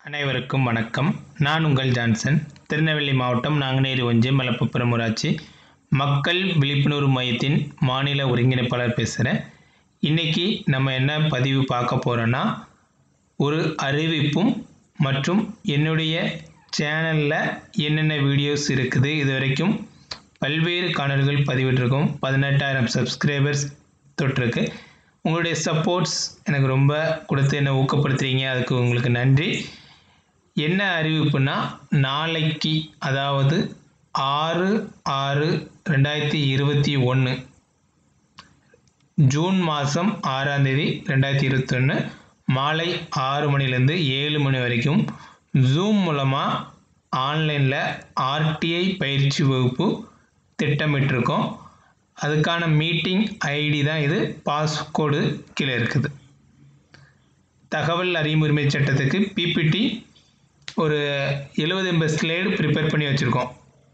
அனைவருக்கும் வணக்கம் நான் உங்கள் ஜான்சன் திருநெல்வேலி மாவட்டம் நாங்குநேரி ஒன்றியம் மலப்புப்புறம் ஊராட்சி மக்கள் விழிப்புணர்வு மையத்தின் மாநில ஒருங்கிணைப்பாளர் பேசுகிறேன் இன்றைக்கி நம்ம என்ன பதிவு பார்க்க போகிறோன்னா ஒரு அறிவிப்பும் மற்றும் என்னுடைய சேனலில் என்னென்ன வீடியோஸ் இருக்குது இது வரைக்கும் பல்வேறு காணொலிகள் பதிவிட்டிருக்கோம் பதினெட்டாயிரம் சப்ஸ்கிரைபர்ஸ் தொட்டிருக்கு உங்களுடைய சப்போர்ட்ஸ் எனக்கு ரொம்ப கொடுத்து என்னை ஊக்கப்படுத்துறீங்க அதுக்கு உங்களுக்கு நன்றி என்ன அறிவிப்புனா நாளைக்கு அதாவது ஆறு ஆறு ரெண்டாயிரத்தி இருபத்தி ஒன்று ஜூன் மாதம் ஆறாம் தேதி ரெண்டாயிரத்தி இருபத்தொன்று மாலை ஆறு மணிலேருந்து ஏழு மணி வரைக்கும் ஜூம் மூலமாக ஆன்லைனில் ஆர்டிஐ பயிற்சி வகுப்பு திட்டமிட்டிருக்கோம் அதுக்கான மீட்டிங் ஐடி தான் இது பாஸ்கோடு கீழே இருக்குது தகவல் அறியும் உரிமை சட்டத்துக்கு பிபிடி ஒரு எழுபது எண்பது ஸ்லைடு ப்ரிப்பேர் பண்ணி வச்சுருக்கோம்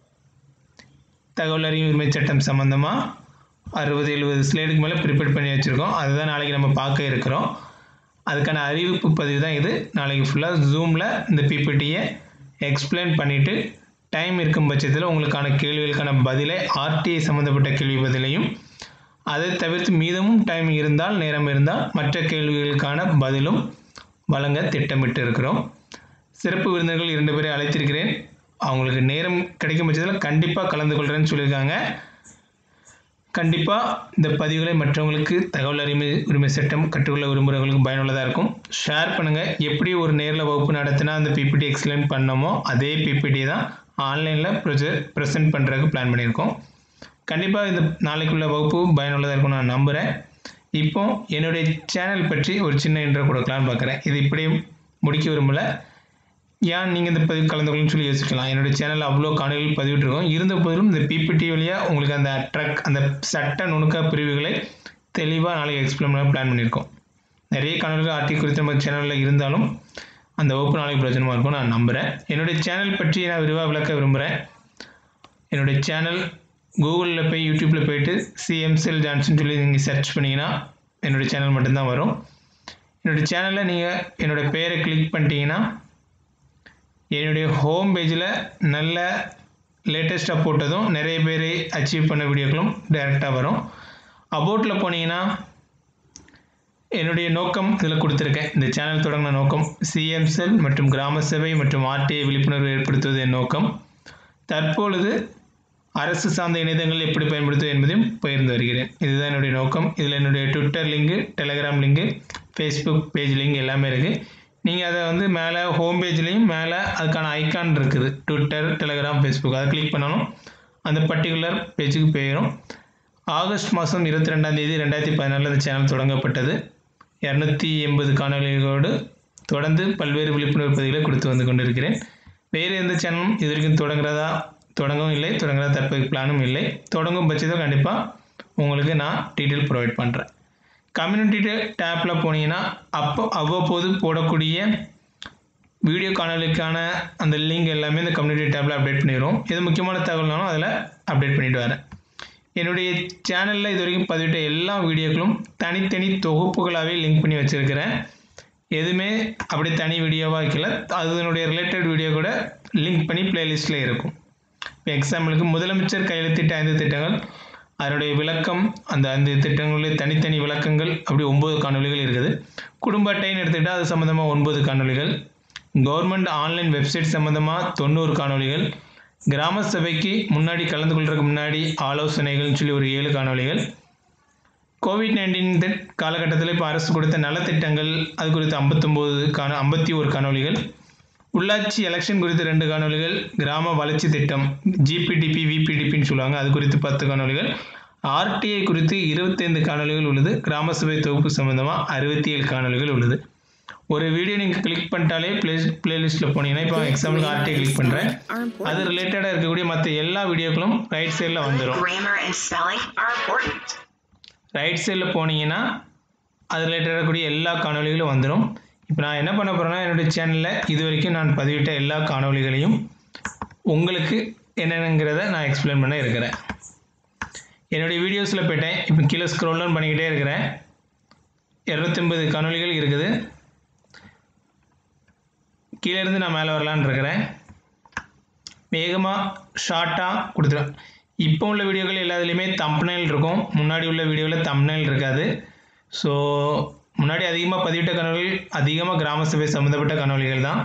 தகவல் அறியும் உரிமை சட்டம் சம்மந்தமாக அறுபது எழுபது ஸ்லைடுக்கு மேலே ப்ரிப்பேர் பண்ணி வச்சுருக்கோம் அதுதான் நாளைக்கு நம்ம பார்க்க இருக்கிறோம் அதுக்கான அறிவிப்பு பதிவு தான் இது நாளைக்கு ஃபுல்லாக ஜூமில் இந்த பிபிடியை எக்ஸ்பிளைன் பண்ணிவிட்டு டைம் இருக்கும் பட்சத்தில் உங்களுக்கான கேள்விகளுக்கான பதிலை ஆர்டிஐ சம்மந்தப்பட்ட கேள்வி பதிலையும் அதை தவிர்த்து மீதமும் டைம் இருந்தால் நேரம் இருந்தால் மற்ற கேள்விகளுக்கான பதிலும் வழங்க திட்டமிட்டு இருக்கிறோம் சிறப்பு விருந்தினர்கள் இரண்டு பேரை அழைத்திருக்கிறேன் அவங்களுக்கு நேரம் கிடைக்கும் பட்சத்தில் கண்டிப்பாக கலந்து கொள்கிறேன்னு சொல்லியிருக்காங்க கண்டிப்பாக இந்த பதிவுகளை மற்றவங்களுக்கு தகவல் அறிமை உரிமை சட்டம் கற்றுக்கொள்ள விரும்புகிறவங்களுக்கு பயனுள்ளதாக இருக்கும் ஷேர் பண்ணுங்கள் எப்படி ஒரு நேரில் வகுப்பு நடத்தினா அந்த பிபிடி எக்ஸ்பிளைன் பண்ணோமோ அதே பிபிடி தான் ஆன்லைனில் ப்ரொஜெ ப்ரெசென்ட் பண்ணுறதுக்கு பிளான் பண்ணியிருக்கோம் கண்டிப்பாக இந்த நாளைக்குள்ள வகுப்பு பயனுள்ளதாக இருக்கும் நான் நம்புகிறேன் இப்போ என்னுடைய சேனல் பற்றி ஒரு சின்ன இன்ட்ரோ கொடுக்கலான்னு பார்க்குறேன் இது இப்படியே முடிக்க விரும்பலை ஏன் நீங்கள் இந்த பதிவு கலந்து கொள்ளுன்னு சொல்லி யோசிக்கலாம் என்னுடைய சேனலில் அவ்வளோ காணொலிகள் பதிவிட்டிருக்கோம் இருந்த போதிலும் இந்த பிபிடி வழியாக உங்களுக்கு அந்த ட்ரக் அந்த சட்ட நுணுக்க பிரிவுகளை தெளிவாக நாளைக்கு எக்ஸ்பிளைன் பண்ண பிளான் பண்ணியிருக்கோம் நிறைய காணொலிகள் ஆர்டி குறித்து நம்ம சேனலில் இருந்தாலும் அந்த வகுப்பு நாளைக்கு பிரயோஜனமாக இருக்கும் நான் நம்புகிறேன் என்னுடைய சேனல் பற்றி நான் விரிவாக விளக்க விரும்புகிறேன் என்னுடைய சேனல் கூகுளில் போய் யூடியூப்பில் போயிட்டு சிஎம்செல் ஜான்சன் சொல்லி நீங்கள் சர்ச் பண்ணிங்கன்னா என்னுடைய சேனல் மட்டும்தான் வரும் என்னுடைய சேனலில் நீங்கள் என்னோடய பேரை கிளிக் பண்ணிட்டீங்கன்னா என்னுடைய ஹோம் பேஜில் நல்ல லேட்டஸ்ட்டாக போட்டதும் நிறைய பேர் அச்சீவ் பண்ண வீடியோக்களும் டைரெக்டாக வரும் அபோட்டில் போனீங்கன்னா என்னுடைய நோக்கம் இதில் கொடுத்துருக்கேன் இந்த சேனல் தொடங்கின நோக்கம் சிஎம்செல் மற்றும் கிராம சபை மற்றும் ஆர்டிஐ விழிப்புணர்வு ஏற்படுத்துவது என் நோக்கம் தற்பொழுது அரசு சார்ந்த இணையதங்கள் எப்படி பயன்படுத்துவது என்பதையும் பகிர்ந்து வருகிறேன் இதுதான் என்னுடைய நோக்கம் இதில் என்னுடைய Twitter link Telegram link Facebook page link எல்லாமே இருக்குது நீங்கள் அதை வந்து மேலே ஹோம் பேஜ்லேயும் மேலே அதுக்கான ஐக்கான் இருக்குது ட்விட்டர் டெலகிராம் ஃபேஸ்புக் அதை கிளிக் பண்ணாலும் அந்த பர்டிகுலர் பேஜுக்கு போயிடும் ஆகஸ்ட் மாதம் இருபத்தி ரெண்டாம் தேதி ரெண்டாயிரத்தி பதினாலில் இந்த சேனல் தொடங்கப்பட்டது இரநூத்தி எண்பது காணொலிகளோடு தொடர்ந்து பல்வேறு விழிப்புணர்வு பதிவுகளை கொடுத்து வந்து கொண்டிருக்கிறேன் வேறு எந்த சேனலும் இது வரைக்கும் தொடங்குறதா தொடங்கவும் இல்லை தொடங்குறதா தற்போது பிளானும் இல்லை தொடங்கும் பட்சத்தில் கண்டிப்பாக உங்களுக்கு நான் டீட்டெயில் ப்ரொவைட் பண்ணுறேன் கம்யூனிட்டி டேப்பில் போனீங்கன்னா அப்போ அவ்வப்போது போடக்கூடிய வீடியோ காணொலிக்கான அந்த லிங்க் எல்லாமே இந்த கம்யூனிட்டி டேப்பில் அப்டேட் பண்ணிடுவோம் எது முக்கியமான தகவல்னாலும் அதில் அப்டேட் பண்ணிட்டு வரேன் என்னுடைய சேனலில் இது வரைக்கும் பதிவிட்ட எல்லா வீடியோக்களும் தனித்தனி தொகுப்புகளாகவே லிங்க் பண்ணி வச்சுருக்கிறேன் எதுவுமே அப்படி தனி வீடியோவாக வைக்கல அதனுடைய ரிலேட்டட் வீடியோ கூட லிங்க் பண்ணி பிளேலிஸ்ட்டில் இருக்கும் இப்போ எக்ஸாம்பிளுக்கு முதலமைச்சர் கையெழுத்திட்ட ஐந்து திட்டங்கள் அதனுடைய விளக்கம் அந்த ஐந்து திட்டங்களுடைய தனித்தனி விளக்கங்கள் அப்படி ஒம்பது காணொலிகள் இருக்குது குடும்ப அட்டைன்னு எடுத்துக்கிட்டால் அது சம்மந்தமாக ஒன்பது காணொலிகள் கவர்மெண்ட் ஆன்லைன் வெப்சைட் சம்மந்தமாக தொண்ணூறு காணொலிகள் கிராம சபைக்கு முன்னாடி கலந்து கொள்றதுக்கு முன்னாடி ஆலோசனைகள்னு சொல்லி ஒரு ஏழு காணொலிகள் கோவிட் நைன்டீன் காலகட்டத்தில் இப்போ அரசு கொடுத்த நலத்திட்டங்கள் அது குறித்து ஐம்பத்தொம்போது காண ஐம்பத்தி ஒரு காணொலிகள் உள்ளாட்சி எலெக்ஷன் குறித்து ரெண்டு காணொலிகள் கிராம வளர்ச்சி திட்டம் ஜிபிடிபி விபிடிபின்னு சொல்லுவாங்க அது குறித்து பத்து காணொலிகள் ஆர்டிஐ குறித்து இருபத்தைந்து காணொலிகள் உள்ளது கிராம சபை தொகுப்பு சம்மந்தமாக அறுபத்தி ஏழு காணொலிகள் உள்ளது ஒரு வீடியோ நீங்கள் கிளிக் பண்ணிட்டாலே ப்ளே பிளேலிஸ்ட்டில் போனீங்கன்னா இப்போ எக்ஸாம்பிளுக்கு ஆர்டிஐ கிளிக் பண்ணுறேன் அது ரிலேட்டடாக இருக்கக்கூடிய மற்ற எல்லா வீடியோக்களும் ரைட் சைடில் வந்துடும் Grammar and spelling are important. Right சைடில் போனீங்கன்னா அது ரிலேட்டடாக இருக்கக்கூடிய எல்லா காணொலிகளும் வந்துடும் இப்போ நான் என்ன பண்ண போகிறேன்னா என்னுடைய சேனலில் இது வரைக்கும் நான் பதிவிட்ட எல்லா காணொலிகளையும் உங்களுக்கு என்னென்னங்கிறத நான் எக்ஸ்பிளைன் பண்ண இருக்கிறேன் என்னுடைய வீடியோஸில் போயிட்டேன் இப்போ கீழே ஸ்க்ரோல் டவுன் பண்ணிக்கிட்டே இருக்கிறேன் இரநூத்தம்பது காணொலிகள் இருக்குது கீழேருந்து நான் மேலே வரலான்னு இருக்கிறேன் வேகமாக ஷார்ட்டாக கொடுத்துருவேன் இப்போ உள்ள வீடியோக்கள் எல்லாத்துலேயுமே தம்ப்னைல் இருக்கும் முன்னாடி உள்ள வீடியோவில் தம்ப்னைல் இருக்காது ஸோ முன்னாடி அதிகமாக பதிவிட்ட கனவுகள் அதிகமாக கிராம சபை சம்மந்தப்பட்ட கனவுகள் தான்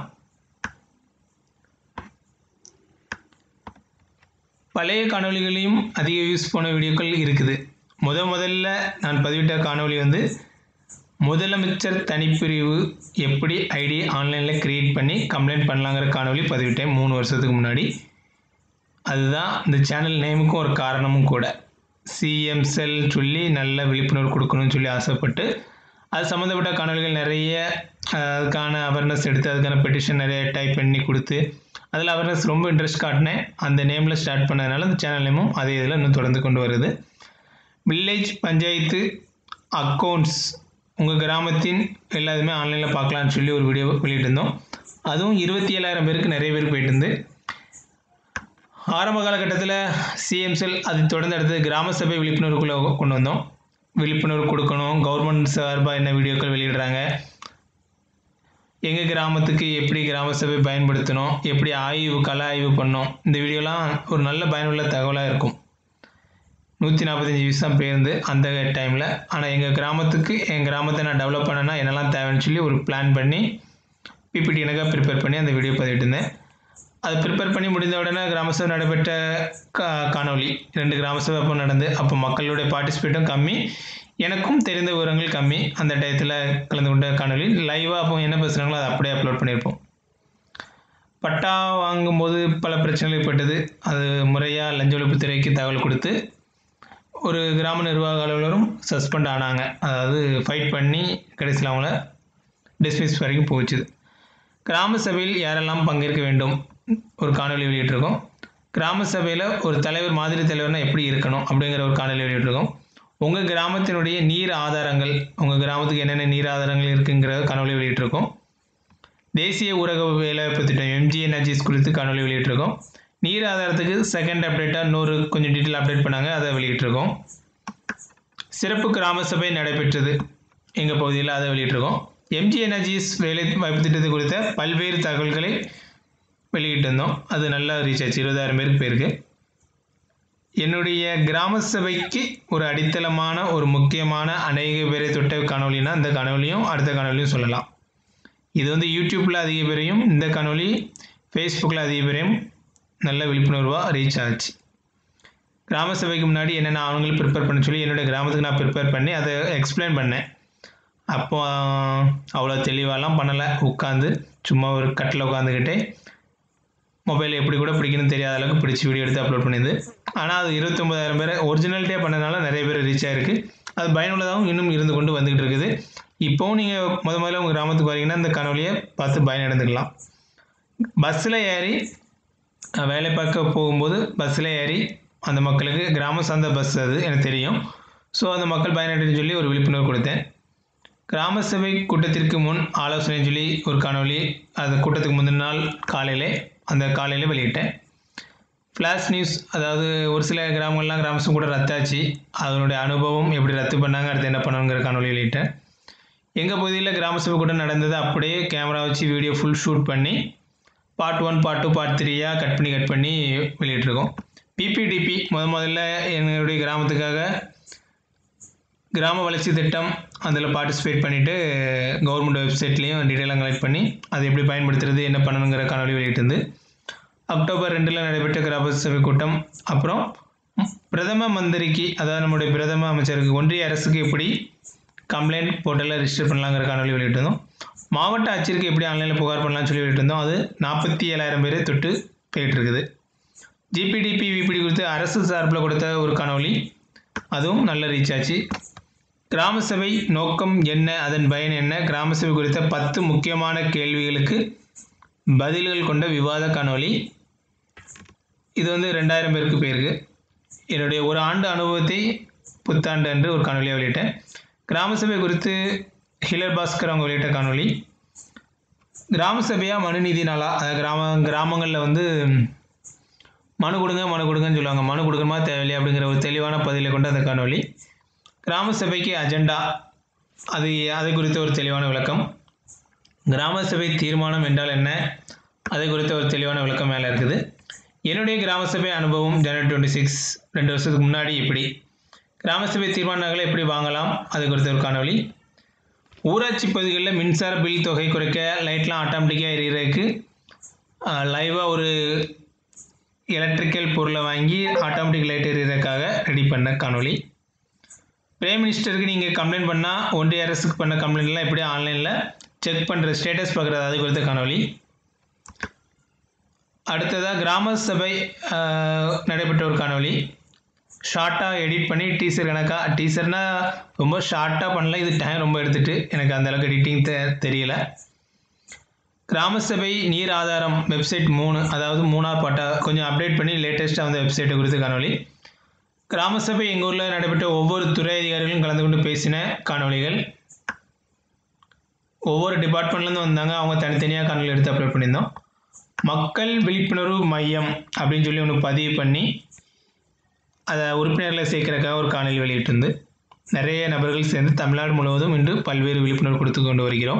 பழைய காணொளிகளையும் அதிக யூஸ் போன வீடியோக்கள் இருக்குது முத முதல்ல நான் பதிவிட்ட காணொளி வந்து முதலமைச்சர் தனிப்பிரிவு எப்படி ஐடி ஆன்லைனில் க்ரியேட் பண்ணி கம்ப்ளைண்ட் பண்ணலாங்கிற காணொளி பதிவிட்டேன் மூணு வருஷத்துக்கு முன்னாடி அதுதான் இந்த சேனல் நேமுக்கும் ஒரு காரணமும் கூட சிஎம் செல் சொல்லி நல்ல விழிப்புணர்வு கொடுக்கணும்னு சொல்லி ஆசைப்பட்டு அது சம்மந்தப்பட்ட காணொலிகள் நிறைய அஹ், அதுக்கான அவேர்னஸ் எடுத்து அதுக்கான பெட்டிஷன் நிறைய டைப் பண்ணி கொடுத்து அதில் அவேர்னஸ் ரொம்ப இன்ட்ரெஸ்ட் காட்டினேன் அந்த நேமில் ஸ்டார்ட் பண்ணதுனால அந்த சேனல் நேமும் அதே இதில் இன்னும் தொடர்ந்து கொண்டு வருது வில்லேஜ் பஞ்சாயத்து அக்கௌண்ட்ஸ் உங்கள் கிராமத்தின் எல்லாத்துமே ஆன்லைனில் பார்க்கலான்னு சொல்லி ஒரு வீடியோ வெளியிட்டிருந்தோம் அதுவும் இருபத்தி ஏழாயிரம் பேருக்கு நிறைய பேருக்கு போயிட்டு இருந்து ஆரம்ப காலகட்டத்தில் சிஎம் செல் அது தொடர்ந்து அடுத்தது கிராம சபை விழிப்புணர்வுக்குள்ளே கொண்டு வந்தோம் விழிப்புணர்வு கொடுக்கணும் கவர்மெண்ட் சார்பாக என்ன வீடியோக்கள் வெளியிடுறாங்க எங்கள் கிராமத்துக்கு எப்படி கிராம சபை பயன்படுத்தணும் எப்படி ஆய்வு கள ஆய்வு பண்ணோம் இந்த வீடியோலாம் ஒரு நல்ல பயனுள்ள தகவலாக இருக்கும் நூற்றி நாற்பத்தஞ்சு வியூஸ் தான் போயிருந்து அந்த டைமில் ஆனால் எங்கள் கிராமத்துக்கு என் கிராமத்தை நான் டெவலப் பண்ணேன்னா என்னெல்லாம் தேவைன்னு சொல்லி ஒரு பிளான் பண்ணி பிபிடி எனக்காக ப்ரிப்பேர் பண்ணி அந்த வீடியோ பதிவிட்டு இருந்தேன் அது ப்ரிப்பேர் பண்ணி முடிந்த உடனே கிராம சபை நடைபெற்ற கா காணொளி ரெண்டு கிராம சபை அப்போ நடந்து அப்போ மக்களுடைய பார்ட்டிசிபேட்டும் கம்மி எனக்கும் தெரிந்த விவரங்கள் கம்மி அந்த டயத்தில் கலந்து கொண்ட காணொளி லைவாக அப்போ என்ன பேசுகிறாங்களோ அதை அப்படியே அப்லோட் பண்ணியிருப்போம் பட்டா வாங்கும்போது பல பிரச்சனைகள் ஏற்பட்டது அது முறையாக லஞ்ச ஒழிப்புத்துறைக்கு தகவல் கொடுத்து ஒரு கிராம நிர்வாக அலுவலரும் சஸ்பெண்ட் ஆனாங்க அதாவது ஃபைட் பண்ணி கடைசியில் அவங்கள டிஸ்மிஸ் வரைக்கும் போச்சுது கிராம சபையில் யாரெல்லாம் பங்கேற்க வேண்டும் ஒரு காணொலி வெளியிட்டிருக்கோம் கிராம சபையில் ஒரு தலைவர் மாதிரி தலைவர்னா எப்படி இருக்கணும் அப்படிங்கிற ஒரு காணொலி வெளியிட்டிருக்கோம் உங்கள் கிராமத்தினுடைய நீர் ஆதாரங்கள் உங்கள் கிராமத்துக்கு என்னென்ன நீர் ஆதாரங்கள் இருக்குங்கிற காணொலி வெளியிட்டிருக்கோம் தேசிய ஊரக வேலைவாய்ப்பு திட்டம் எம்ஜிஎன்ஆர்ஜிஎஸ் குறித்து காணொலி வெளியிட்டிருக்கோம் நீர் ஆதாரத்துக்கு செகண்ட் அப்டேட்டாக இன்னொரு கொஞ்சம் டீட்டெயில் அப்டேட் பண்ணாங்க அதை வெளியிட்டிருக்கோம் சிறப்பு கிராம சபை நடைபெற்றது எங்கள் பகுதியில் அதை வெளியிட்டிருக்கோம் எம்ஜி எனர்ஜிஸ் வேலை வாய்ப்பு திட்டத்தை குறித்த பல்வேறு தகவல்களை வெளியிட்டிருந்தோம் அது நல்லா ரீச் ஆச்சு இருபதாயிரம் பேருக்கு போயிருக்கு என்னுடைய கிராம சபைக்கு ஒரு அடித்தளமான ஒரு முக்கியமான அநேக பேரை தொட்ட காணொலினா இந்த காணொலியும் அடுத்த காணொலியும் சொல்லலாம் இது வந்து யூடியூப்பில் அதிக பேரையும் இந்த காணொலி ஃபேஸ்புக்கில் அதிக பேரையும் நல்ல விழிப்புணர்வாக ரீச் ஆச்சு கிராம சபைக்கு முன்னாடி என்னென்ன ஆவணங்கள் ப்ரிப்பேர் பண்ண சொல்லி என்னுடைய கிராமத்துக்கு நான் ப்ரிப்பேர் பண்ணி அதை எக்ஸ்பிளைன் பண்ணேன் அப்போ அவ்வளோ தெளிவாலாம் பண்ணலை உட்காந்து சும்மா ஒரு கட்டில் உட்காந்துக்கிட்டே மொபைல் எப்படி கூட பிடிக்கணும்னு தெரியாத அளவுக்கு பிடிச்சி வீடியோ எடுத்து அப்லோட் பண்ணியது ஆனால் அது இருபத்தொம்பதாயிரம் பேரை ஒரிஜினாலிட்டியாக பண்ணதுனால நிறைய பேர் ரீச் ஆயிருக்கு அது பயனுள்ளதாகவும் இன்னும் இருந்து கொண்டு வந்துக்கிட்டு இருக்குது இப்போவும் நீங்கள் முத முதல்ல உங்கள் கிராமத்துக்கு வரீங்கன்னா இந்த கனவுலையை பார்த்து பயனடைந்துக்கலாம் பஸ்ஸில் ஏறி நான் வேலை பார்க்க போகும்போது பஸ்ஸில் ஏறி அந்த மக்களுக்கு கிராம சார்ந்த பஸ் அது எனக்கு தெரியும் ஸோ அந்த மக்கள் பயனடைன்னு சொல்லி ஒரு விழிப்புணர்வு கொடுத்தேன் கிராம சபை கூட்டத்திற்கு முன் ஆலோசனை சொல்லி ஒரு காணொளி அந்த கூட்டத்துக்கு முந்தின நாள் காலையிலே அந்த காலையில் வெளியிட்டேன் ஃப்ளாஷ் நியூஸ் அதாவது ஒரு சில கிராமங்கள்லாம் கிராம சபை கூட ரத்தாச்சு அதனுடைய அனுபவம் எப்படி ரத்து பண்ணாங்க அடுத்து என்ன பண்ணணுங்கிற காணொளி வெளியிட்டேன் எங்கள் பகுதியில் கிராம சபை கூட்டம் நடந்தது அப்படியே கேமரா வச்சு வீடியோ ஃபுல் ஷூட் பண்ணி part one part two part த்ரீயாக கட் பண்ணி கட் பண்ணி வெளியிட்ருக்கோம் பிபிடிபி முத முதல்ல எங்களுடைய கிராமத்துக்காக கிராம வளர்ச்சி திட்டம் அதில் பார்ட்டிசிபேட் பண்ணிவிட்டு கவர்மெண்ட் வெப்சைட்லேயும் டீட்டெயிலாக கலெக்ட் பண்ணி அதை எப்படி பயன்படுத்துறது என்ன பண்ணணுங்கிற காணொலி வெளியிட்டிருந்து அக்டோபர் ரெண்டில் நடைபெற்ற கிராம சபை கூட்டம் அப்புறம் பிரதம மந்திரிக்கு அதாவது நம்முடைய பிரதம அமைச்சருக்கு ஒன்றிய அரசுக்கு எப்படி கம்ப்ளைண்ட் போர்ட்டலில் ரிஜிஸ்டர் பண்ணலாங்கிற காணொலி வெளியிட்டிருந்தோம் மாவட்ட ஆட்சியருக்கு எப்படி ஆன்லைனில் புகார் பண்ணலாம்னு சொல்லி வெளியிட்டிருந்தோம் அது நாற்பத்தி ஏழாயிரம் பேரை தொட்டு போயிட்டு இருக்குது ஜிபிடிபி விபிடி குறித்து அரசு சார்பில் கொடுத்த ஒரு காணொளி அதுவும் நல்ல ரீச் ஆச்சு கிராம சபை நோக்கம் என்ன அதன் பயன் என்ன கிராம சபை குறித்த பத்து முக்கியமான கேள்விகளுக்கு பதில்கள் கொண்ட விவாத காணொளி இது வந்து ரெண்டாயிரம் பேருக்கு போயிருக்கு என்னுடைய ஒரு ஆண்டு அனுபவத்தை புத்தாண்டு அன்று ஒரு காணொலியாக வெளியிட்டேன் கிராம சபை குறித்து ஹிலர் பாஸ்கர் அவங்க வெளியிட்ட காணொளி கிராம சபையாக மனுநீதி நாளா அதாவது கிராம கிராமங்களில் வந்து மனு கொடுங்க மனு கொடுங்கன்னு சொல்லுவாங்க மனு கொடுக்கணுமா தேவையில்லையா அப்படிங்கிற ஒரு தெளிவான பதிலை கொண்ட அந்த காணொளி கிராம சபைக்கு அஜெண்டா அது அதை குறித்த ஒரு தெளிவான விளக்கம் கிராம சபை தீர்மானம் என்றால் என்ன அதை குறித்த ஒரு தெளிவான விளக்கம் மேலே இருக்குது என்னுடைய கிராம சபை அனுபவம் ஜனவரி டுவெண்ட்டி சிக்ஸ் ரெண்டு வருஷத்துக்கு முன்னாடி எப்படி கிராம சபை தீர்மானங்களை எப்படி வாங்கலாம் அது குறித்த ஒரு காணொளி ஊராட்சி பகுதிகளில் மின்சார பில் தொகை குறைக்க லைட்லாம் ஆட்டோமேட்டிக்காக எரியறதுக்கு லைவாக ஒரு எலக்ட்ரிக்கல் பொருளை வாங்கி ஆட்டோமேட்டிக் லைட் எரியறதுக்காக ரெடி பண்ண காணொளி பிரைம் மினிஸ்டருக்கு நீங்கள் கம்ப்ளைண்ட் பண்ணால் ஒன்றிய அரசுக்கு பண்ண கம்ப்ளைண்ட்லாம் எப்படி ஆன்லைனில் செக் பண்ணுற ஸ்டேட்டஸ் பார்க்குறது அது குறித்த காணொளி அடுத்ததாக கிராம சபை ஆஹ், நடைபெற்ற ஒரு காணொளி ஷார்ட்டாக எடிட் பண்ணி டீசர் கணக்காக டீசர்னால் ரொம்ப ஷார்ட்டாக பண்ணல இது டைம் ரொம்ப எடுத்துட்டு எனக்கு அந்த அளவுக்கு எடிட்டிங் தெ தெரியல கிராம சபை நீர் ஆதாரம் வெப்சைட் மூணு அதாவது மூணாவது பாட்டா கொஞ்சம் அப்டேட் பண்ணி லேட்டஸ்ட்டாக வந்த வெப்சைட்டை குறித்த காணொளி கிராம சபை எங்கள் ஊரில் நடைபெற்ற ஒவ்வொரு துறை அதிகாரிகளும் கலந்து கொண்டு பேசின காணொளிகள் ஒவ்வொரு டிபார்ட்மெண்ட்லேருந்து வந்தாங்க அவங்க தனித்தனியாக காணொளி எடுத்து அப்லோட் பண்ணியிருந்தோம் மக்கள் விழிப்புணர்வு மையம் அப்படின்னு சொல்லி ஒன்று பதிவு பண்ணி அதை உறுப்பினர்களை சேர்க்கறதுக்காக ஒரு காணொலி வெளியிட்டிருந்து நிறைய நபர்கள் சேர்ந்து தமிழ்நாடு முழுவதும் இன்று பல்வேறு விழிப்புணர்வு கொடுத்து கொண்டு வருகிறோம்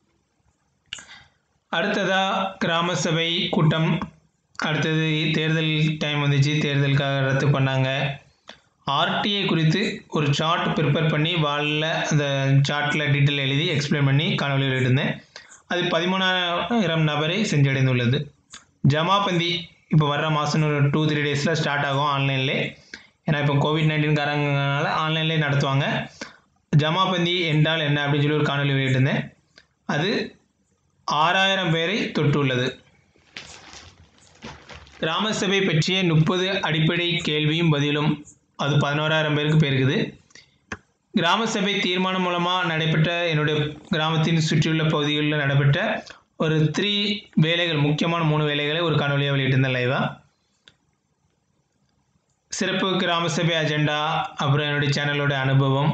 அடுத்ததாக கிராம சபை கூட்டம் அடுத்தது தேர்தல் டைம் வந்துச்சு தேர்தலுக்காக ரத்து பண்ணாங்க ஆர்டிஐ குறித்து ஒரு சார்ட் ப்ரிப்பேர் பண்ணி வாலில் அந்த சார்ட்டில் டீட்டெயில் எழுதி எக்ஸ்பிளைன் பண்ணி காணொலி வெளியிட்டிருந்தேன் அது பதிமூணாயிரம் நபரை சென்றடைந்துள்ளது ஜமாபந்தி இப்போ வர்ற மாதம் ஒரு டூ த்ரீ டேஸில் ஸ்டார்ட் ஆகும் ஆன்லைன்லே ஏன்னா இப்போ கோவிட் நைன்டீன் காரங்கனால ஆன்லைன்லேயே நடத்துவாங்க ஜமாபந்தி என்றால் என்ன அப்படின்னு சொல்லி ஒரு காணொலி வெளியிட்டிருந்தேன் அது ஆறாயிரம் பேரை தொட்டுள்ளது கிராம சபை பற்றிய முப்பது அடிப்படை கேள்வியும் பதிலும் அது பதினோராயிரம் பேருக்கு போயிருக்குது கிராம சபை தீர்மானம் மூலமாக நடைபெற்ற என்னுடைய கிராமத்தின் சுற்றியுள்ள பகுதிகளில் நடைபெற்ற ஒரு த்ரீ வேலைகள் முக்கியமான மூணு வேலைகளை ஒரு காணொலியாக வெளியிட்டிருந்தேன் லைவாக சிறப்பு கிராம சபை அஜெண்டா அப்புறம் என்னுடைய சேனலோட அனுபவம்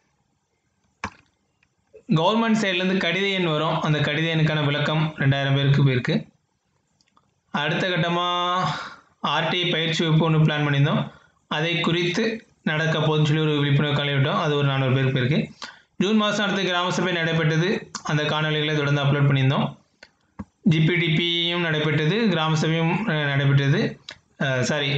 கவர்மெண்ட் சைட்லேருந்து கடித எண் வரும் அந்த கடித எண்ணுக்கான விளக்கம் ரெண்டாயிரம் பேருக்கு போயிருக்கு அடுத்த கட்டமாக ஆர்டிஐ பயிற்சி வகுப்பு ஒன்று பிளான் பண்ணியிருந்தோம் அதை குறித்து நடக்க போகுதுன்னு சொல்லி ஒரு விழிப்புணர்வு காணொலி விட்டோம் அது ஒரு நானூறு பேருக்கு போயிருக்கு ஜூன் மாதம் அடுத்த கிராம சபை நடைபெற்றது அந்த காணொலிகளை தொடர்ந்து அப்லோட் பண்ணியிருந்தோம் ஜிபிடிபியும் நடைபெற்றது கிராம சபையும் அஹ், நடைபெற்றது சாரி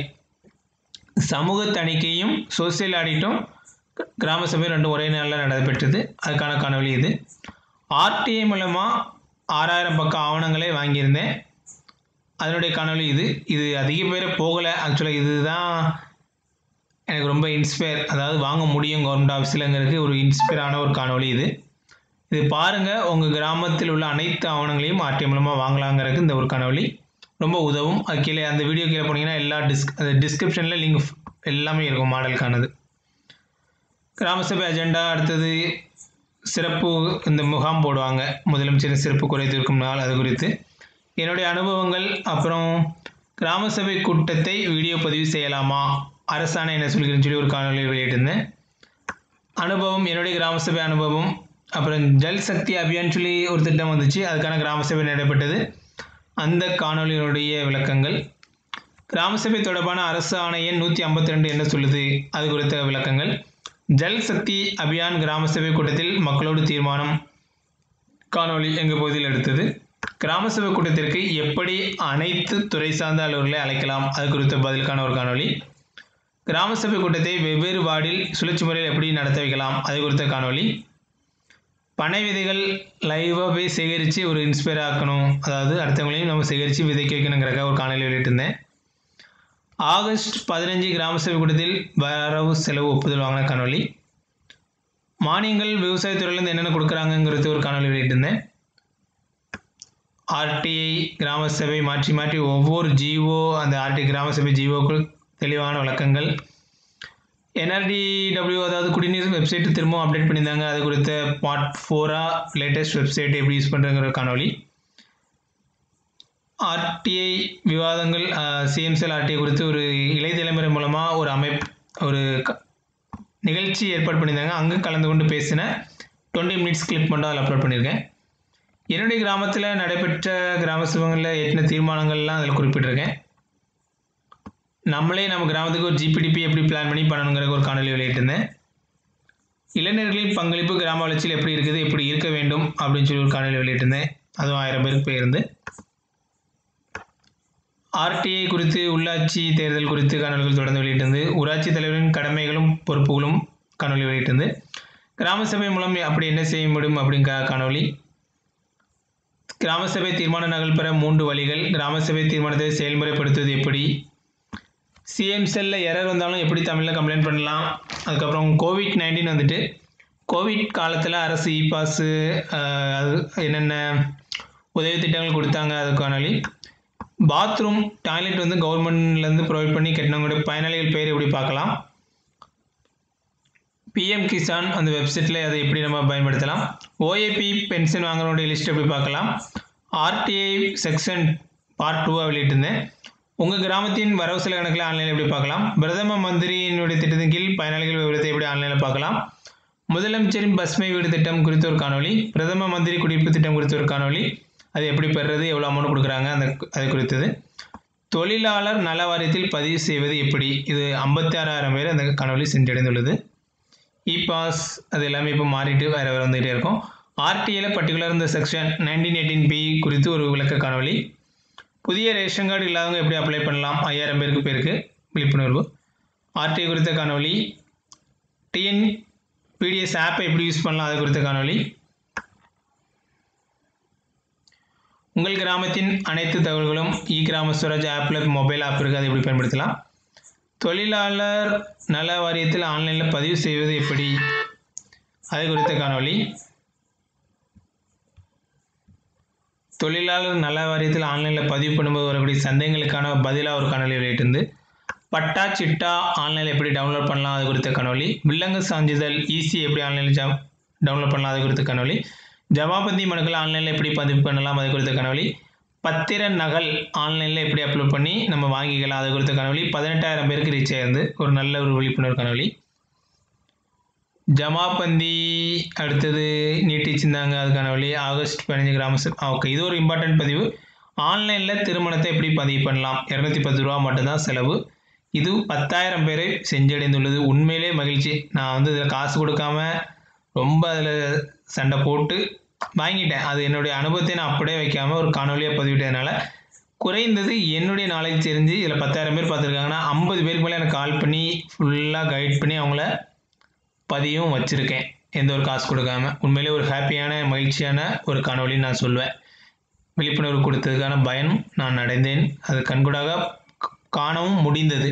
சமூக தணிக்கையும் சோசியல் ஆடிட்டும் கிராம சபை ரெண்டும் ஒரே நாளில் நடைபெற்றது அதுக்கான காணொளி இது ஆர்டிஐ மூலமாக ஆறாயிரம் பக்கம் ஆவணங்களை வாங்கியிருந்தேன் அதனுடைய காணொளி இது இது அதிக பேர் போகலை ஆக்சுவலாக இதுதான் எனக்கு ரொம்ப இன்ஸ்பயர் அதாவது வாங்க முடியும் கவர்மெண்ட் ஆஃபீஸில்ங்கிறதுக்கு ஒரு இன்ஸ்பயரான ஒரு காணொளி இது இது பாருங்கள் உங்கள் கிராமத்தில் உள்ள அனைத்து ஆவணங்களையும் ஆர்டிஐ மூலமாக வாங்கலாங்கிறதுக்கு இந்த ஒரு காணொளி ரொம்ப உதவும் அது கீழே அந்த வீடியோ கீழே போனீங்கன்னா எல்லா டிஸ்க் அந்த டிஸ்கிரிப்ஷனில் லிங்க் எல்லாமே இருக்கும் மாடலுக்கானது கிராம சபை அஜெண்டா அடுத்தது சிறப்பு இந்த முகாம் போடுவாங்க முதலமைச்சரின் சிறப்பு குறை தீர்க்கும் நாள் அது குறித்து என்னுடைய அனுபவங்கள் அப்புறம் கிராம சபை கூட்டத்தை வீடியோ பதிவு செய்யலாமா அரசாணை என்ன சொல்கிறேன்னு சொல்லி ஒரு காணொலி வெளியிட்டிருந்தேன் அனுபவம் என்னுடைய கிராம சபை அனுபவம் அப்புறம் ஜல் சக்தி அபியான் சொல்லி ஒரு திட்டம் வந்துச்சு அதுக்கான கிராம சபை நடைபெற்றது அந்த காணொலியினுடைய விளக்கங்கள் கிராம சபை தொடர்பான அரசு ஆணை எண் நூற்றி ஐம்பத்தி ரெண்டு என்ன சொல்லுது அது குறித்த விளக்கங்கள் ஜல் சக்தி அபியான் கிராம சபை கூட்டத்தில் மக்களோடு தீர்மானம் காணொளி எங்கள் பகுதியில் எடுத்தது கிராம சபை கூட்டத்திற்கு எப்படி அனைத்து துறை சார்ந்த அலுவலர்களை அழைக்கலாம் அது குறித்த பதிலுக்கான ஒரு காணொளி கிராம சபை கூட்டத்தை வெவ்வேறு வார்டில் சுழற்சி முறையில் எப்படி நடத்த வைக்கலாம் அது குறித்த காணொளி பனை விதைகள் லைவாக போய் சேகரித்து ஒரு இன்ஸ்பயர் ஆக்கணும் அதாவது அடுத்தவங்களையும் நம்ம சேகரித்து விதைக்க வைக்கணுங்கிறக்காக ஒரு காணொலி வெளியிட்டிருந்தேன் ஆகஸ்ட் பதினஞ்சு கிராம சபை கூட்டத்தில் வரவு செலவு ஒப்புதல் வாங்கின காணொலி மானியங்கள் விவசாயத்துறையிலேருந்து என்னென்ன கொடுக்குறாங்கங்கிறது ஒரு காணொலி வெளியிட்டிருந்தேன் ஆர்டிஐ கிராம சபை மாற்றி மாற்றி ஒவ்வொரு ஜிஓ அந்த ஆர்டி கிராம சபை ஜிஓக்கள் தெளிவான விளக்கங்கள் என்ஆர்டிடபிள்யூ அதாவது குடிநீர் வெப்சைட் திரும்பவும் அப்டேட் பண்ணியிருந்தாங்க அது குறித்த பார்ட் ஃபோராக லேட்டஸ்ட் வெப்சைட் எப்படி யூஸ் பண்ணுறங்கிற காணொலி ஆர்டிஐ விவாதங்கள் சிஎம்செல் ஆர்டிஐ குறித்து ஒரு இளைய தலைமுறை மூலமாக ஒரு அமைப்பு ஒரு க- நிகழ்ச்சி ஏற்பாடு பண்ணியிருந்தாங்க அங்கே கலந்து கொண்டு பேசின டுவெண்ட்டி மினிட்ஸ் கிளிப் மட்டும் அதில் அப்லோட் பண்ணியிருக்கேன் என்னுடைய கிராமத்தில் நடைபெற்ற கிராம சபைகளில் எட்டின தீர்மானங்கள்லாம் அதில் குறிப்பிட்டிருக்கேன் நம்மளே நம்ம கிராமத்துக்கு ஒரு ஜிபிடிபி எப்படி பிளான் பண்ணி பண்ணணுங்கிற ஒரு காணொலி வெளியிட்டிருந்தேன் இளைஞர்களின் பங்களிப்பு கிராம வளர்ச்சியில் எப்படி இருக்குது எப்படி இருக்க வேண்டும் அப்படின்னு சொல்லி ஒரு காணொலி வெளியிட்டிருந்தேன் அதுவும் ஆயிரம் பேருக்கு போயிருந்து ஆர்டிஐ குறித்து உள்ளாட்சி தேர்தல் குறித்து காணொலிகள் தொடர்ந்து வெளியிட்டிருந்து ஊராட்சி தலைவரின் கடமைகளும் பொறுப்புகளும் காணொலி வெளியிட்டிருந்து கிராம சபை மூலம் அப்படி என்ன செய்ய முடியும் அப்படிங்கிற காணொலி கிராம சபை தீர்மான நகல் பெற மூன்று வழிகள் கிராம சபை தீர்மானத்தை செயல்முறைப்படுத்துவது எப்படி சிஎம் செல்ல எரர் வந்தாலும் எப்படி தமிழில் கம்ப்ளைண்ட் பண்ணலாம் அதுக்கப்புறம் கோவிட் நைன்டீன் வந்துட்டு கோவிட் காலத்தில் அரசு இ பாஸு அது என்னென்ன உதவி திட்டங்கள் கொடுத்தாங்க அது காணொலி பாத்ரூம் டாய்லெட் வந்து கவர்மெண்ட்லேருந்து ப்ரொவைட் பண்ணி கட்டினவங்களுடைய பயனாளிகள் பேர் எப்படி பார்க்கலாம் பிஎம் கிசான் அந்த வெப்சைட்டில் அதை எப்படி நம்ம பயன்படுத்தலாம் ஓஏபி பென்ஷன் வாங்குறவங்களுடைய லிஸ்ட் எப்படி பார்க்கலாம் ஆர்டிஐ செக்ஷன் பார்ட் டூவாக வெளியிட்டிருந்தேன் உங்கள் கிராமத்தின் வரவு செலவு கணக்கில் ஆன்லைனில் எப்படி பார்க்கலாம் பிரதம மந்திரியினுடைய திட்டத்தின் கீழ் பயனாளிகள் விவரத்தை எப்படி ஆன்லைனில் பார்க்கலாம் முதலமைச்சரின் பஸ்மை வீடு திட்டம் குறித்த ஒரு காணொலி பிரதம மந்திரி குடியிருப்பு திட்டம் குறித்த ஒரு காணொலி அது எப்படி பெறுறது எவ்வளோ அமௌண்ட் கொடுக்குறாங்க அந்த அது குறித்தது தொழிலாளர் நல வாரியத்தில் பதிவு செய்வது எப்படி இது ஐம்பத்தி ஆறாயிரம் பேர் அந்த காணொலி சென்றடைந்துள்ளது இ பாஸ் அது எல்லாமே இப்போ மாறிட்டு வேறு வேறு வந்துகிட்டே இருக்கும் ஆர்டிஏல பர்டிகுலர் இந்த செக்ஷன் நைன்டீன் எயிட்டீன் பி குறித்து ஒரு விளக்க காணொலி புதிய ரேஷன் கார்டு இல்லாதவங்க எப்படி அப்ளை பண்ணலாம் ஐயாயிரம் பேருக்கு பேருக்கு விழிப்புணர்வு ஆர்டிஐ குறித்த காணொலி டிஎன் பிடிஎஸ் ஆப்பை எப்படி யூஸ் பண்ணலாம் அது குறித்த காணொலி உங்கள் கிராமத்தின் அனைத்து தகவல்களும் இ கிராம ஸ்வராஜ் ஆப்பில் மொபைல் ஆப் இருக்குது அதை எப்படி பயன்படுத்தலாம் தொழிலாளர் நல வாரியத்தில் ஆன்லைனில் பதிவு செய்வது எப்படி அது குறித்த காணொளி தொழிலாளர் நல வாரியத்தில் ஆன்லைனில் பதிவு பண்ணும்போது வரக்கூடிய சந்தேகங்களுக்கான பதிலாக ஒரு காணொலி வெளியிட்டிருந்து பட்டா சிட்டா ஆன்லைனில் எப்படி டவுன்லோட் பண்ணலாம் அது குறித்த காணொலி வில்லங்கு சான்றிதழ் ஈஸி எப்படி ஆன்லைனில் ஜா டவுன்லோட் பண்ணலாம் அது குறித்த காணொலி ஜமாபந்தி மனுக்கள் ஆன்லைனில் எப்படி பதிவு பண்ணலாம் அது குறித்த காணொலி பத்திர நகல் ஆன்லைனில் எப்படி அப்லோட் பண்ணி நம்ம வாங்கிக்கலாம் அது குறித்த காணொலி பதினெட்டாயிரம் பேருக்கு ரீச் ஆயிருந்து ஒரு நல்ல ஒரு விழிப்புணர்வு காணொலி ஜமாபந்தி அடுத்தது நீட்டிச்சிருந்தாங்க அது காணொலி ஆகஸ்ட் பதினஞ்சு கிராம ஓகே இது ஒரு இம்பார்ட்டன்ட் பதிவு ஆன்லைனில் திருமணத்தை எப்படி பதிவு பண்ணலாம் இரநூத்தி பத்து ரூபா மட்டும்தான் செலவு இது பத்தாயிரம் பேரை செஞ்சடைந்துள்ளது உண்மையிலே மகிழ்ச்சி நான் வந்து இதில் காசு கொடுக்காம ரொம்ப அதில் சண்டை போட்டு வாங்கிட்டேன் அது என்னுடைய அனுபவத்தை நான் அப்படியே வைக்காமல் ஒரு காணொலியாக பதிவிட்டதுனால குறைந்தது என்னுடைய நாலேஜ் தெரிஞ்சு இதில் பத்தாயிரம் பேர் பார்த்துருக்காங்கன்னா ஐம்பது பேருக்கு மேலே எனக்கு கால் பண்ணி ஃபுல்லாக கைட் பண்ணி அவங்கள பதிவும் வச்சுருக்கேன் எந்த ஒரு காசு கொடுக்காம உண்மையிலே ஒரு ஹாப்பியான மகிழ்ச்சியான ஒரு காணொலின்னு நான் சொல்வேன் விழிப்புணர்வு கொடுத்ததுக்கான பயன் நான் அடைந்தேன் அது கண்கூடாக காணவும் முடிந்தது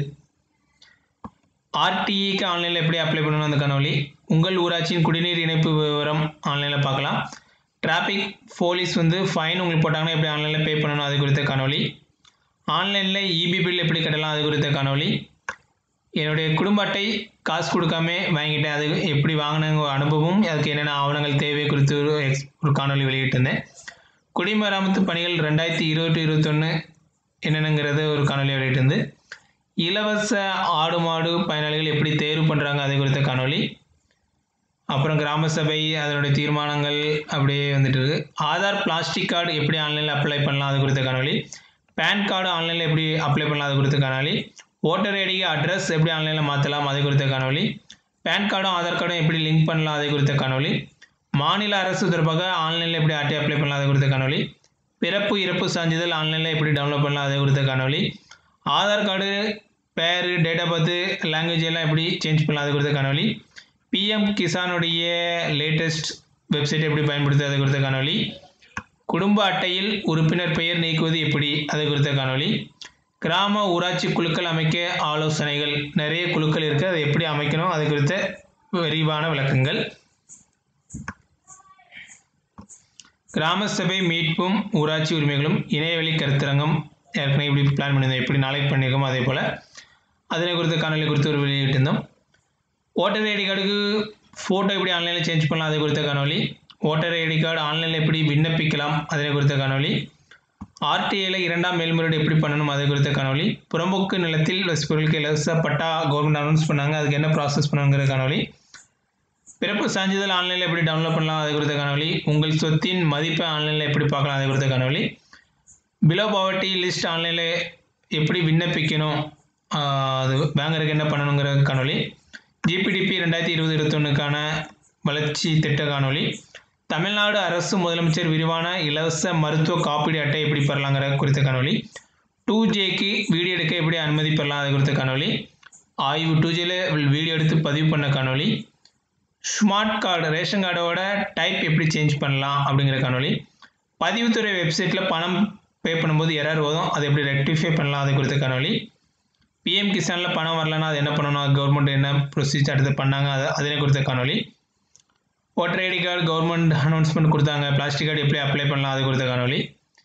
ஆர்டிஇக்கு ஆன்லைனில் எப்படி அப்ளை பண்ணணும் அந்த காணொலி உங்கள் ஊராட்சியின் குடிநீர் இணைப்பு விவரம் ஆன்லைனில் பார்க்கலாம் டிராஃபிக் போலீஸ் வந்து ஃபைன் உங்களுக்கு போட்டாங்கன்னா எப்படி ஆன்லைனில் பே பண்ணணும் அது குறித்த காணொலி ஆன்லைனில் இபி பில் எப்படி கட்டலாம் அது குறித்த காணொலி என்னுடைய குடும்ப அட்டை காசு கொடுக்காம வாங்கிட்டேன் அது எப்படி வாங்கினங்க அனுபவம் அதுக்கு என்னென்ன ஆவணங்கள் தேவை குறித்து ஒரு எக்ஸ் ஒரு காணொலி வெளியிட்டிருந்தேன் குடிமராமத்து பணிகள் ரெண்டாயிரத்தி இருபத்தி இருபத்தொன்று என்னென்னங்கிறது ஒரு காணொலி வெளியிட்டிருந்து இலவச ஆடு மாடு பயனாளிகள் எப்படி தேர்வு பண்ணுறாங்க அதை குறித்த காணொலி அப்புறம் கிராம சபை அதனுடைய தீர்மானங்கள் அப்படியே வந்துட்டு இருக்கு ஆதார் பிளாஸ்டிக் கார்டு எப்படி ஆன்லைனில் அப்ளை பண்ணலாம் அது குறித்த காணொலி பேன் கார்டு ஆன்லைனில் எப்படி அப்ளை பண்ணலாம் அது குறித்த காணொலி ஓட்டர் ஐடிக்கு அட்ரஸ் எப்படி ஆன்லைனில் மாற்றலாம் அது குறித்த காணொலி பேன் கார்டும் ஆதார் கார்டும் எப்படி லிங்க் பண்ணலாம் அது குறித்த காணொலி மாநில அரசு தொடர்பாக ஆன்லைனில் எப்படி ஆர்டி அப்ளை பண்ணலாம் அது குறித்த காணொலி பிறப்பு இறப்பு சான்றிதழ் ஆன்லைனில் எப்படி டவுன்லோட் பண்ணலாம் அது குறித்த காணொலி ஆதார் கார்டு பேர் டேட் ஆஃப் பர்த் லாங்குவேஜ் எல்லாம் எப்படி சேஞ்ச் பண்ணலாம் அது குறித்த காணொலி பிஎம் கிசானுடைய லேட்டஸ்ட் வெப்சைட் எப்படி பயன்படுத்துவது அது குறித்த காணொலி குடும்ப அட்டையில் உறுப்பினர் பெயர் நீக்குவது எப்படி அது குறித்த காணொலி கிராம ஊராட்சி குழுக்கள் அமைக்க ஆலோசனைகள் நிறைய குழுக்கள் இருக்குது அதை எப்படி அமைக்கணும் அது குறித்த விரிவான விளக்கங்கள் கிராம சபை மீட்பும் ஊராட்சி உரிமைகளும் இணையவழி கருத்தரங்கம் ஏற்கனவே இப்படி பிளான் பண்ணியிருந்தோம் எப்படி நாளைக்கு பண்ணியிருக்கோம் அதே போல் அதனை குறித்த காணொலி குறித்து ஒரு வெளியிட்டிருந்தோம் ஓட்டர் ஐடி கார்டுக்கு ஃபோட்டோ எப்படி ஆன்லைனில் சேஞ்ச் பண்ணலாம் அது குறித்த காணொலி ஓட்டர் ஐடி கார்டு ஆன்லைனில் எப்படி விண்ணப்பிக்கலாம் அதனை குறித்த காணொலி ஆர்டிஐல இரண்டாம் மேல்முறையீடு எப்படி பண்ணணும் அது குறித்த காணொலி புறம்போக்கு நிலத்தில் வசிப்பவர்களுக்கு இலவச பட்டா கவர்மெண்ட் அனௌன்ஸ் பண்ணாங்க அதுக்கு என்ன ப்ராசஸ் பண்ணுங்கிற காணொலி பிறப்பு சான்றிதழ் ஆன்லைனில் எப்படி டவுன்லோட் பண்ணலாம் அது குறித்த காணொலி உங்கள் சொத்தின் மதிப்பை ஆன்லைனில் எப்படி பார்க்கலாம் அது குறித்த காணொலி பிலோ பாவர்ட்டி லிஸ்ட் ஆன்லைனில் எப்படி விண்ணப்பிக்கணும் ஆஹ் அது வாங்குறதுக்கு என்ன பண்ணணுங்கிற காணொலி ஜிபிடிபி ரெண்டாயிரத்தி இருபது இருபத்தொன்னுக்கான வளர்ச்சி திட்ட காணொலி தமிழ்நாடு அரசு முதலமைச்சர் விரிவான இலவச மருத்துவ காப்பீடு அட்டை எப்படி பெறலாங்கிற குறித்த காணொலி டூ ஜேக்கு வீடியோ எடுக்க எப்படி அனுமதி பெறலாம் அது குறித்த காணொலி ஆய்வு டூ ஜேல வீடியோ எடுத்து பதிவு பண்ண காணொலி ஸ்மார்ட் கார்டு ரேஷன் கார்டோட டைப் எப்படி சேஞ்ச் பண்ணலாம் அப்படிங்கிற காணொலி பதிவுத்துறை வெப்சைட்டில் பணம் பே பண்ணும்போது எரர் வரும் அதை எப்படி ரெக்டிஃபை பண்ணலாம் அது குறித்த காணொலி பிஎம் கிசானில் பணம் வரலன்னா அது என்ன பண்ணணும் கவர்மெண்ட் என்ன ப்ரொசீஜர் அடுத்து பண்ணாங்க அதை அதனை குறித்த காணொலி voter ID card government announcement கொடுத்தாங்க பிளாஸ்டிக் கார்டு எப்படி அப்ளை பண்ணலாம் அது குறித்த காணொலி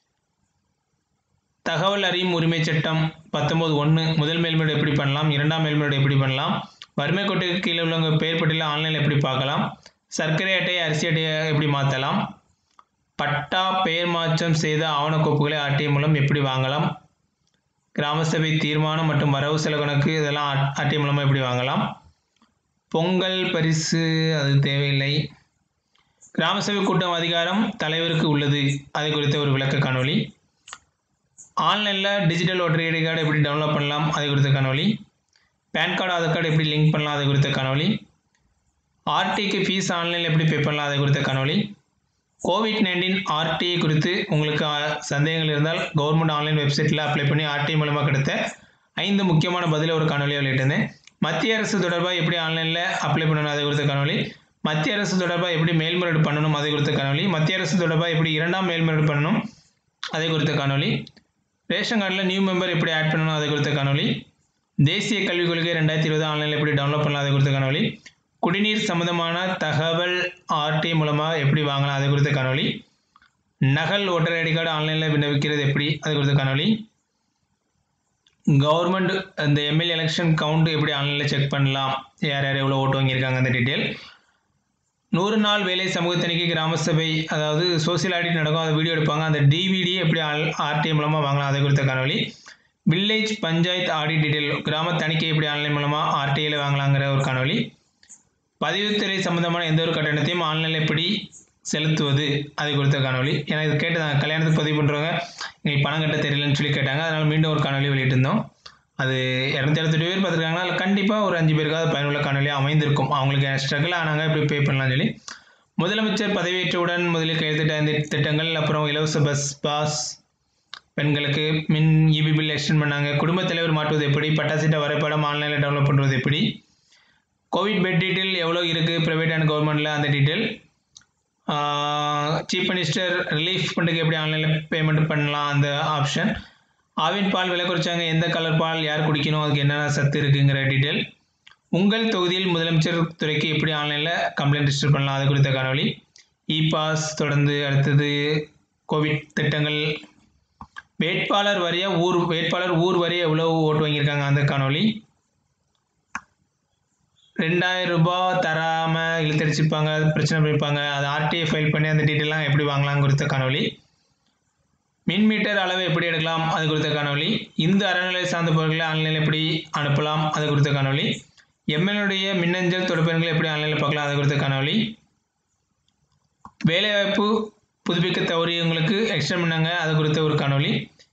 தகவல் அறியும் உரிமை சட்டம் பத்தொம்போது ஒன்று முதல் மேல்முறை எப்படி பண்ணலாம் இரண்டாம் மேல்முறை எப்படி பண்ணலாம் வறுமை கோட்டுக்கு கீழே உள்ளவங்க பெயர் பட்டியலில் ஆன்லைனில் எப்படி பார்க்கலாம் சர்க்கரை அட்டை அரிசி அட்டையை எப்படி மாற்றலாம் பட்டா பெயர் மாற்றம் செய்த ஆவணக்கோப்புகளை அட்டை மூலம் எப்படி வாங்கலாம் கிராம சபை தீர்மானம் மற்றும் வரவு செலவு கணக்கு இதெல்லாம் அட்- அட்டை மூலமாக எப்படி வாங்கலாம் பொங்கல் பரிசு அது தேவையில்லை கிராம சபை கூட்டம் அதிகாரம் தலைவருக்கு உள்ளது அதை குறித்த ஒரு விளக்க காணொளி ஆன்லைனில் டிஜிட்டல் ஓட்டர் ஐடி கார்டு எப்படி டவுன்லோட் பண்ணலாம் அது குறித்த காணொளி பேன் கார்டு ஆதார் கார்டு எப்படி லிங்க் பண்ணலாம் அது குறித்த காணொளி ஆர்டிக்கு ஃபீஸ் ஆன்லைனில் எப்படி பே பண்ணலாம் அது குறித்த காணொளி கோவிட் நைன்டீன் ஆர்டிஐ குறித்து உங்களுக்கு ஆ, சந்தேகங்கள் இருந்தால் கவர்மெண்ட் ஆன்லைன் வெப்சைட்டில் அப்ளை பண்ணி ஆர்டிஐ மூலமாக கிடைத்த ஐந்து முக்கியமான பதில ஒரு காணொலியை வெளியிட்டிருந்தேன் மத்திய அரசு தொடர்பாக எப்படி ஆன்லைனில் அப்ளை பண்ணணும் அது குறித்த காணொலி மத்திய அரசு தொடர்பாக எப்படி மேல்முறையீடு பண்ணணும் அது குறித்த காணொலி மத்திய அரசு தொடர்பாக எப்படி இரண்டாம் மேல்முறையீடு பண்ணணும் அதை குறித்த காணொலி ரேஷன் கார்டில் நியூ மெம்பர் எப்படி ஆட் பண்ணணும் அது குறித்த காணொலி தேசிய கல்விக் கொள்கை ரெண்டாயிரத்தி இருபது ஆன்லைனில் எப்படி டவுன்லோட் பண்ணலாம் அது குறித்த காணொலி குடிநீர் சம்பந்தமான தகவல் ஆர்டி மூலமாக எப்படி வாங்கலாம் அது குறித்த காணொலி நகல் ஓட்டர் ஐடி கார்டு ஆன்லைனில் விண்ணப்பிக்கிறது எப்படி அது குறித்த காணொலி கவர்மெண்ட் இந்த எம்எல்ஏ எலெக்ஷன் கவுண்ட் எப்படி ஆன்லைனில் செக் பண்ணலாம் யார் யார் எவ்வளோ ஓட்டு வாங்கியிருக்காங்க அந்த டீட்டெயில் நூறு நாள் வேலை சமூக தணிக்கை கிராம சபை அதாவது சோசியல் ஆடிட் நடக்கும் அதை வீடியோ எடுப்பாங்க அந்த டிவிடி எப்படி ஆர்டிஐ மூலமாக வாங்கலாம் அதை குறித்த காணொலி வில்லேஜ் பஞ்சாயத்து ஆடிட் டீட்டெயில் கிராம தணிக்கை எப்படி ஆன்லைன் மூலமாக ஆர்டிஐயில் வாங்கலாங்கிற ஒரு காணொலி பதிவுத்துறை சம்பந்தமான எந்த ஒரு கட்டணத்தையும் ஆன்லைனில் எப்படி செலுத்துவது அது குறித்த காணொலி ஏன்னா இது கேட்டதாங்க கல்யாணத்துக்கு பதிவு பண்ணுறவங்க எங்களுக்கு பணம் கட்ட தெரியலன்னு சொல்லி கேட்டாங்க அதனால் மீண்டும் ஒரு காணொலி வெளியிட்டிருந்தோம் அது இரநூத்தி எழுபத்தெட்டு பேர் பார்த்துருக்காங்கன்னா அதில் கண்டிப்பாக ஒரு அஞ்சு பேருக்காவது பயனுள்ள காணொலியாக அமைந்திருக்கும் அவங்களுக்கு ஸ்ட்ரகிள் ஆனாங்க எப்படி பே பண்ணலாம்னு சொல்லி முதலமைச்சர் பதவியேற்றவுடன் முதலில் கையெழுத்திட்ட ஐந்து திட்டங்கள் அப்புறம் இலவச பஸ் பாஸ் பெண்களுக்கு மின் இபி பில் எக்ஸ்டெண்ட் பண்ணாங்க குடும்பத் தலைவர் மாற்றுவது எப்படி பட்டாசிட்ட வரைபடம் ஆன்லைனில் டெவலப் பண்ணுறது எப்படி கோவிட் பெட் டீட்டெயில் எவ்வளோ இருக்குது ப்ரைவேட் அண்ட் கவர்மெண்ட்டில் அந்த டீட்டெயில் சீஃப் மினிஸ்டர் ரிலீஃப் ஃபண்டுக்கு எப்படி ஆன்லைனில் பேமெண்ட் பண்ணலாம் அந்த ஆப்ஷன் ஆவின் பால் விலை குறைச்சாங்க எந்த கலர் பால் யார் குடிக்கணும் அதுக்கு என்னென்ன சத்து இருக்குங்கிற டீட்டெயில் உங்கள் தொகுதியில் முதலமைச்சர் துறைக்கு எப்படி ஆன்லைனில் கம்ப்ளைண்ட் ரிஜிஸ்டர் பண்ணலாம் அது குறித்த காணொலி இ பாஸ் தொடர்ந்து அடுத்தது கோவிட் திட்டங்கள் வேட்பாளர் வரைய ஊர் வேட்பாளர் ஊர் வரைய எவ்வளோ ஓட்டு வாங்கியிருக்காங்க அந்த காணொலி ரெண்டாயிரம் ரூபாய் தராமல் இழுத்தடிச்சிருப்பாங்க அது பிரச்சனை பண்ணியிருப்பாங்க அது ஆர்டிஐ ஃபைல் பண்ணி அந்த டீட்டெயிலாம் எப்படி வாங்கலாம் குறித்த காணொலி மின் மீட்டர் அளவை எப்படி எடுக்கலாம் அது குறித்த காணொலி இந்து அறநிலை சார்ந்த பொருட்களை ஆன்லைனில் எப்படி அனுப்பலாம் அது குறித்த காணொலி எம்எல்ஏடைய மின்னஞ்சல் தொடர்புகளை எப்படி ஆன்லைனில் பார்க்கலாம் அது குறித்த காணொலி வேலைவாய்ப்பு புதுப்பிக்க தவறியவங்களுக்கு எக்ஸ்டெண்ட் பண்ணாங்க அது குறித்த ஒரு காணொலி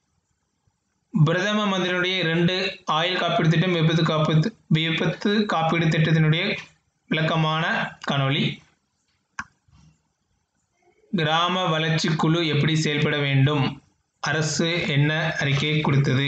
பிரதம மந்திரியுடைய ரெண்டு ஆயுள் காப்பீடு திட்டம் விபத்து காப்பீடு விபத்து காப்பீடு திட்டத்தினுடைய விளக்கமான காணொளி கிராம வளர்ச்சி குழு எப்படி செயல்பட வேண்டும் அரசு என்ன அறிக்கை கொடுத்தது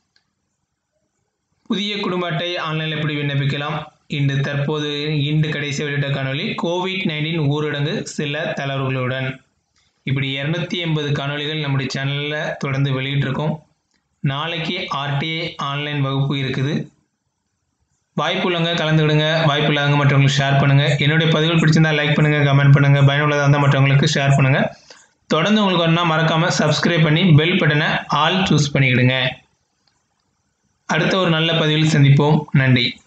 புதிய குடும்ப அட்டை ஆன்லைனில் எப்படி விண்ணப்பிக்கலாம் இன்று தற்போது இன்று கடைசி வெளியிட்ட காணொளி கோவிட் நைன்டீன் ஊரடங்கு சில தளர்வுகளுடன் இப்படி இரநூத்தி எண்பது காணொளிகள் நம்முடைய சேனலில் தொடர்ந்து வெளியிட்டிருக்கோம் நாளைக்கு ஆர்டிஐ ஆன்லைன் வகுப்பு இருக்குது வாய்ப்பு உள்ளவங்க கலந்துக்கிடுங்க வாய்ப்பு இல்லாதவங்க மற்றவங்களுக்கு ஷேர் பண்ணுங்கள் என்னுடைய பதிவுகள் பிடிச்சிருந்தா லைக் பண்ணுங்கள் கமெண்ட் பண்ணுங்கள் பயனுள்ளதாக இருந்தால் மற்றவங்களுக்கு ஷேர் பண்ணுங்கள் தொடர்ந்து உங்களுக்கு ஒன்றா மறக்காமல் சப்ஸ்கிரைப் பண்ணி பெல் பட்டனை ஆல் சூஸ் பண்ணிக்கிடுங்க அடுத்த ஒரு நல்ல பதிவில் சந்திப்போம் நன்றி